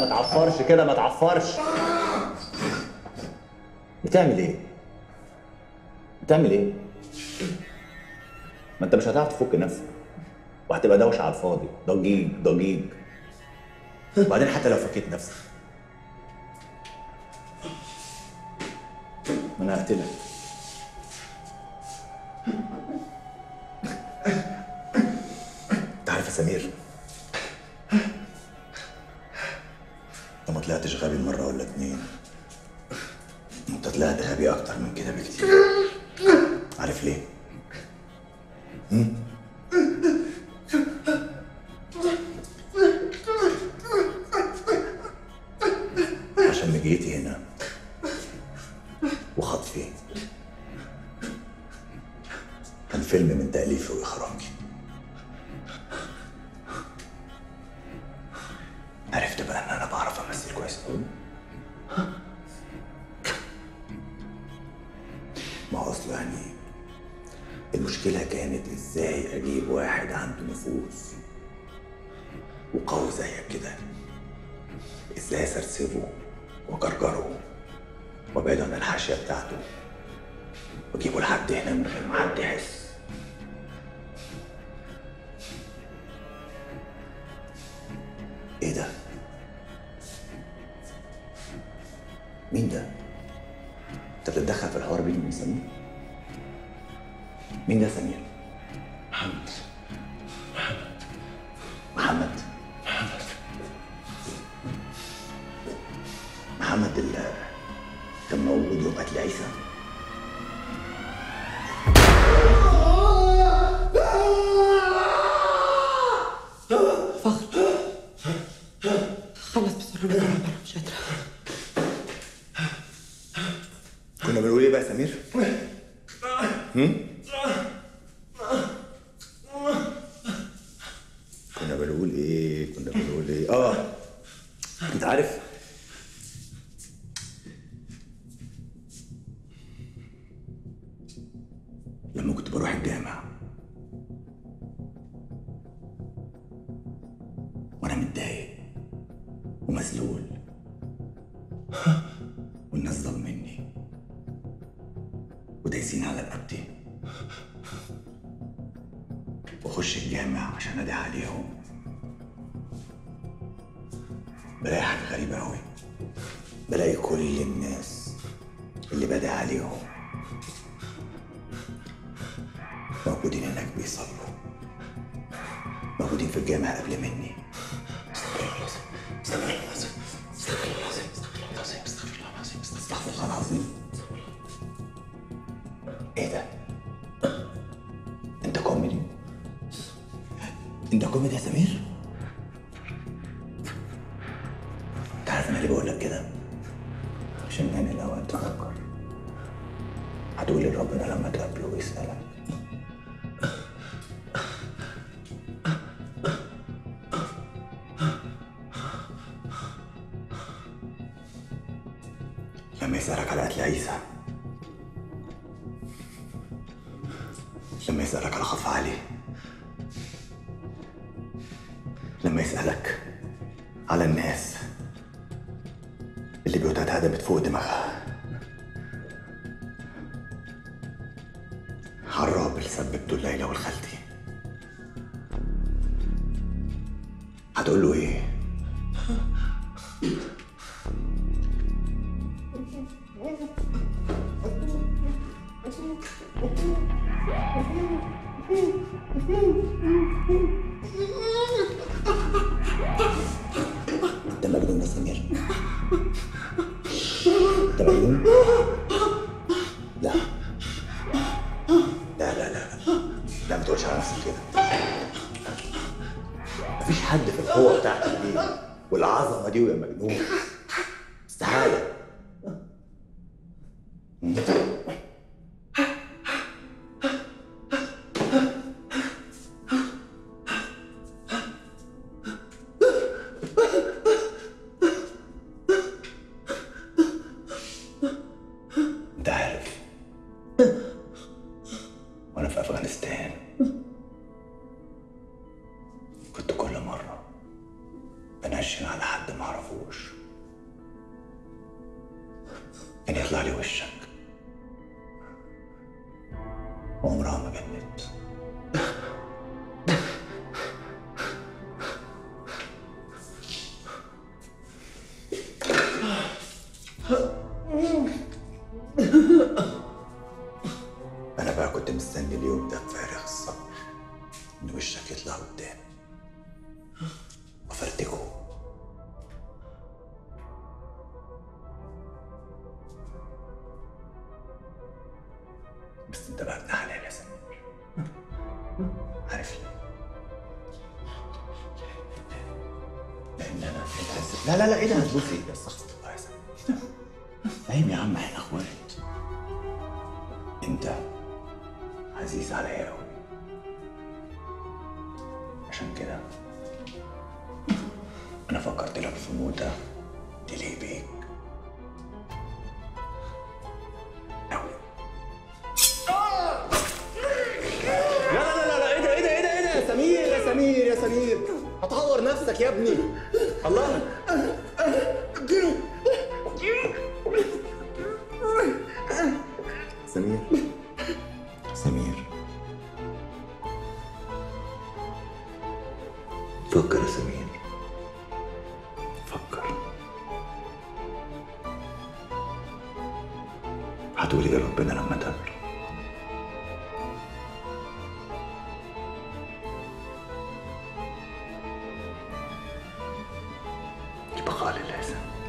ما تعفرش كده ما تعفرش بتعمل ايه بتعمل ايه ما انت مش هتعرف تفك نفسك وهتبقى دوشه على الفاضي ضجيج ضجيج وبعدين حتى لو فكيت نفسك ما انا هقتلك انت عارف يا سمير انت ما طلعتش غبي مره ولا اتنين انت طلعت غبي اكتر من كده بكتير عارف ليه؟ هم؟ عشان جيتي هنا وخطفي كان فيلم من تأليفي وإخراجي عرفت بقى إن أنا بعرف أمثل كويس أوي ما هو أصله يعني المشكلة كانت إزاي أجيب واحد عنده نفوذ وقوي زيك كده إزاي أسرسبه وأجرجره وأبعده عن الحاشية بتاعته وأجيبه لحد هنا من غير ما حد يحس إيه ده؟ مين ده؟ أنت بتتدخل في الحوار بيني وبين سمير؟ مين ده سمير؟ محمد محمد محمد اللي كان موجود يوم قتل عيسى فخر خلص بسرعة من العمارة مش قادرة كنا بنقول ايه بقى يا سمير؟ هم؟ كنا بنقول ايه؟ كنا بنقول ايه؟ اه انت عارف لما كنت بروح الجامع وانا متضايق ومذلول والناس ظلمني ودايسين على رقبتي واخش الجامع عشان ادعي عليهم بلاقي حاجه غريبه قوي بلاقي كل الناس اللي بدعي عليهم موجودين هناك بيصلوا موجودين في الجامع قبل مني استغفر الله العظيم استغفر الله العظيم استغفر الله العظيم استغفر الله العظيم استغفر الله العظيم ايه ده؟ انت كوميدي؟ انت كوميدي يا سمير؟ انت عارف انا ليه بقول لك كده؟ عشان يعني لو انت تفكر هتقول لربنا لما تقابله ويسألك لما يسألك على قتل عيسى لما يسألك على خطف علي لما يسألك على الناس اللي بيوتها اتهدمت فوق دماغها على الرعب اللي سببته الليلة والخالتي هتقول له ايه؟ انت مجنون يا سمير انت مجنون لا لا لا لا لا ما تقولش على نفسك كده مفيش حد في القوة بتاعتك دي والعظمة دي ويا مجنون استحالة انت عارف وانا في افغانستان كنت كل مرة بنشن على حد ما اعرفوش وعمرها ما جنت أنا بقى كنت مستني اليوم ده بفارغ الصبر إن وشك يطلع قدام وفرتكه بس انت بقى ابن حلال يا سمير عارف ليه؟ لان انا بتحس لا لا لا ايه ده هتبوس ايه ده استغفر الله يا سمير فاهم يا عم احنا اخوات انت عزيز عليا قوي عشان كده انا فكرت لك في موتة تليق بيك قوي لا لا لا لا ايه ده ايه ده ايه ده ايه ده يا سمير يا سمير يا سمير هتعور نفسك يا ابني الله سمير سمير فكر يا سمير فكر هتقولي ايه ربنا لما تقابله يبقى قال لازم